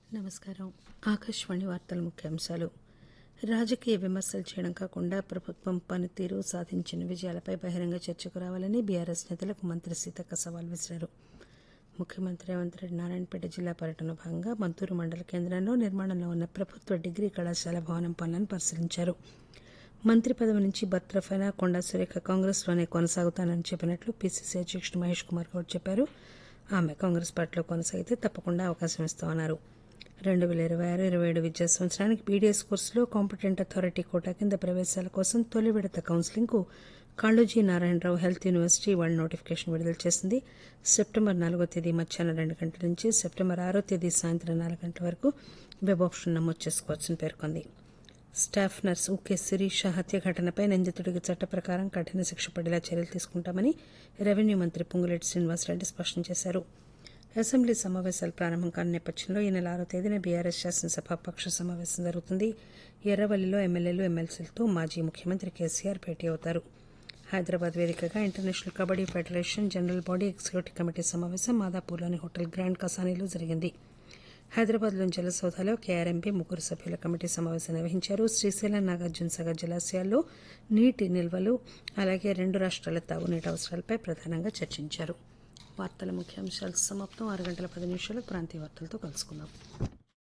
నమస్కారం ఆకాశవాణి వార్తల ముఖ్యాంశాలు రాజకీయ విమర్శలు చేయడం కాకుండా ప్రభుత్వం పనితీరు సాధించిన విజయాలపై బహిరంగ చర్చకు రావాలని బీఆర్ఎస్ నేతలకు మంత్రి సీతక్క సవాల్ విసిరారు ముఖ్యమంత్రి రేవంత్ రెడ్డి నారాయణపేట జిల్లా పర్యటనలో భాగంగా మంతూరు మండల కేంద్రంలో నిర్మాణంలో ఉన్న ప్రభుత్వ డిగ్రీ కళాశాల భవనం పనులను పరిశీలించారు మంత్రి పదవి నుంచి బర్తరఫ్ అయిన కొండా సురేఖ కాంగ్రెస్లోనే కొనసాగుతానని చెప్పినట్లు పీసీసీ అధ్యక్షుడు మహేష్ కుమార్ గౌడ్ చెప్పారు ఆమె కాంగ్రెస్ పార్టీలో కొనసాగితే తప్పకుండా అవకాశం ఇస్తామన్నారు రెండు వేల ఇరవై ఆరు ఇరవై ఏడు విద్యా సంవత్సరానికి బీడీఎస్ కోర్సులో కాంపిటెంట్ అథారిటీ కోటా కింద ప్రవేశాల కోసం తొలి విడత కౌన్సిలింగ్కు కాళోజీ నారాయణరావు హెల్త్ యూనివర్సిటీ వాళ్ళ నోటిఫికేషన్ విడుదల చేసింది సెప్టెంబర్ నాలుగో తేదీ మధ్యాహ్నం రెండు గంటల నుంచి సెప్టెంబర్ ఆరో తేదీ సాయంత్రం నాలుగు గంటల వరకు వెబ్ ఆప్షన్ నమోదు చేసుకోవచ్చని పేర్కొంది స్టాఫ్ నర్స్ ఊకే శిరీష హత్య ఘటనపై నిందితుడికి చట్ట ప్రకారం కఠిన శిక్ష పడేలా చర్యలు తీసుకుంటామని రెవెన్యూ మంత్రి పొంగులేటి శ్రీనివాసరెడ్డి స్పష్టం చేశారు అసెంబ్లీ సమావేశాలు ప్రారంభం కాని నేపథ్యంలో ఈ నెల ఆరో తేదీన బీఆర్ఎస్ శాసనసభ పక్ష సమావేశం జరుగుతుంది ఎర్రవల్లిలో ఎమ్మెల్యేలు ఎమ్మెల్సీలతో మాజీ ముఖ్యమంత్రి కేసీఆర్ భేటీ అవుతారు హైదరాబాద్ వేదికగా international kabaddi federation general body executive committee సమావేశం మాదాపూర్లోని హోటల్ గ్రాండ్ కసానీలో జరిగింది హైదరాబాద్లోని జలసౌధలో కేఆర్ఎంపీ ముగ్గురు సభ్యుల కమిటీ సమావేశం నిర్వహించారు శ్రీశైలం నాగార్జున సాగర్ జలాశయాల్లో నీటి నిల్వలు అలాగే రెండు రాష్ట్రాల తాగునీటి అవసరాలపై ప్రధానంగా చర్చించారు వార్తల ముఖ్యాంశాలు సమాప్తం ఆరు గంటల పది నిమిషాలకు ప్రాంతీయ వార్తలతో కలుసుకుందాం